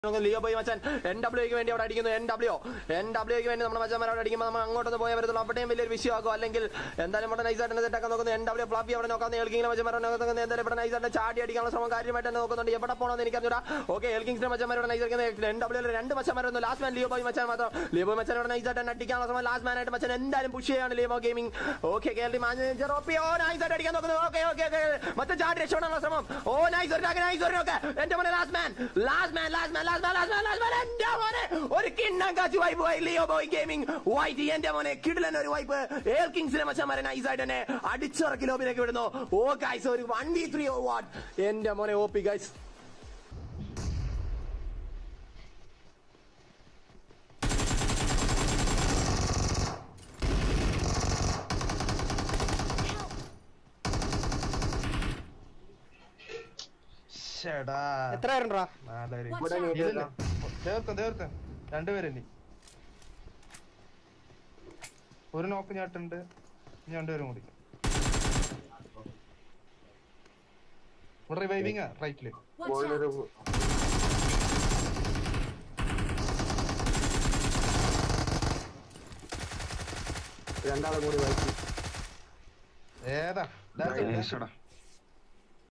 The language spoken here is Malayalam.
ലിയോ ബോയ് മച്ചാൻ എൻ ഡബ്ല്യൂക്ക് വേണ്ടി അവിടെ അടിക്കുന്നു എൻ ഡബ്ല്യു എൻ ഡബ്ല്യൂക്ക് വേണ്ടി നമ്മുടെ മച്ചാൻ അവിടെ അടിക്കുമ്പോൾ നമ്മൾ അങ്ങോട്ടൊന്ന് പോയാൽ വരത്തുള്ളൂ അവിടെയും വലിയൊരു വിഷയമാകും അല്ലെങ്കിൽ എന്തായാലും ഇവിടെ നൈസായിട്ട് സെറ്റാക്കാൻ നോക്കുന്നു എൻ ഡബ്ല്യു ഫ്ലാപ്പി അവിടെ നോക്കാൻ എൽക്കിങ്ങിനെ മച്ചന്മാരെ നോക്കുന്നത് എന്തായാലും ഇവിടെ നൈസായിട്ട് ചാടി അടിക്കാനുള്ള ശ്രമം കാര്യമായിട്ട് തന്നെ നോക്കുന്നുണ്ട് എവിടെ പോകണമെന്ന് എനിക്കറിഞ്ഞൂടാ ഓക്കെ എൽക്കിങ്സിന്റെ മച്ചന്മാരോട് നൈസായിരിക്കുന്നത് എൻ ഡബ്ല്യു രണ്ട് മച്ചന്മാരൊന്നും ലാസ്റ്റ് മാൻ ലിയോ ബോയ് മച്ചാൻ മാത്രം ലിയോ ബോയ് മച്ചാൻ ഇവിടെ നൈസായിട്ട് തന്നെ അടിക്കാനുള്ള ശ്രമം ലാസ്റ്റ് മാനായിട്ട് മച്ചാൻ എന്തായാലും പുഷ് ചെയ്യാണ് ലിയോ ഗെയിമിംഗ് ഓക്കെ കേരളി മാനേജർ ഓപ്പി ഓ നൈസായിട്ട് അടിക്കാൻ നോക്കുന്നു ഓക്കെ ഓക്കെ ഓക്കെ മറ്റേ ചാടി രക്ഷപ്പെടാനുള്ള ശ്രമം ഓ നൈസ് ഒരു നൈസ് ഒരു ഓക്കെ എന്റെ മോനെ last man last man last man last man last man last man എന്റെ മോനെ ഒരു കിണ്ണം കാച്ചു വൈബ് പോയി ലിയോ ബോയ് ഗെയിമിംഗ് വൈറ്റ് എന്റെ മോനെ കിടിലൻ ഒരു വൈബ് എയർ കിങ്സിനെ മച്ചന്മാരെ നൈസ് ആയിട്ട് തന്നെ അടിച്ചിറക്കി ലോബിലേക്ക് വിടുന്നു ഓ ഗൈസ് ഒരു one v three oh what എന്റെ മോനെ ഓ പി ഗൈസ് ശ്ശെടാ. എത്ര പേരുണ്ടാ നാലുപേര്. Watch out. ഇതില്ലേ? തീർത്ത് തീർത്ത് രണ്ടുപേരുണ്ട് ഒരു നോക്ക് ഞാട്ടുണ്ട് ഇനി രണ്ടുപേരും കൂടി ഇവിടെ റിവൈവിങ് റൈറ്റില് Watch ബോയിലൊരു out! രണ്ടാളും കൂടി വായിച്ചു ഏതാ Nice.